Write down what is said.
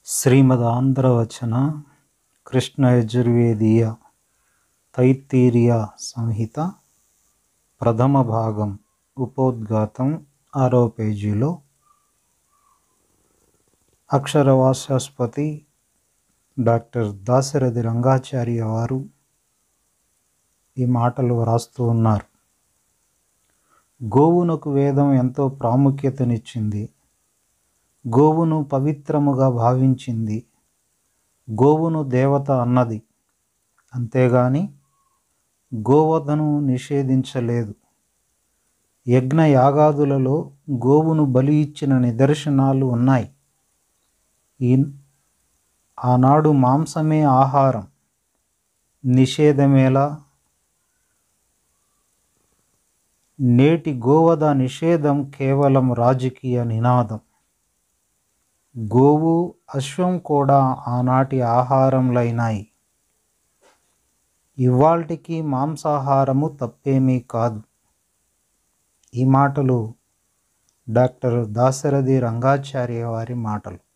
శ్రీమదాంధ్రవచన కృష్ణ యజుర్వేదీయ తైత్తీరియ సంహిత ప్రథమ భాగం ఉపోద్ఘాతం ఆరో పేజీలో అక్షరవాసాస్పతి డాక్టర్ దాశరథి రంగాచార్య వారు ఈ మాటలు వ్రాస్తూ ఉన్నారు గోవునకు వేదం ఎంతో ప్రాముఖ్యతనిచ్చింది గోవును పవిత్రముగా భావించింది గోవును దేవత అన్నది అంతేగాని గోవధను నిషేధించలేదు యజ్ఞ యాగాదులలో గోవును బలి ఇచ్చిన నిదర్శనాలు ఉన్నాయి ఈ ఆనాడు మాంసమే ఆహారం నిషేధమేలా నేటి గోవధ నిషేధం కేవలం రాజకీయ నినాదం గోవు అశ్వం కూడా ఆనాటి ఆహారంలైనాయి ఇవాల్టికి మాంసాహారము తప్పేమీ కాదు ఈ మాటలు డాక్టర్ దాశరథి రంగాచార్య వారి మాటలు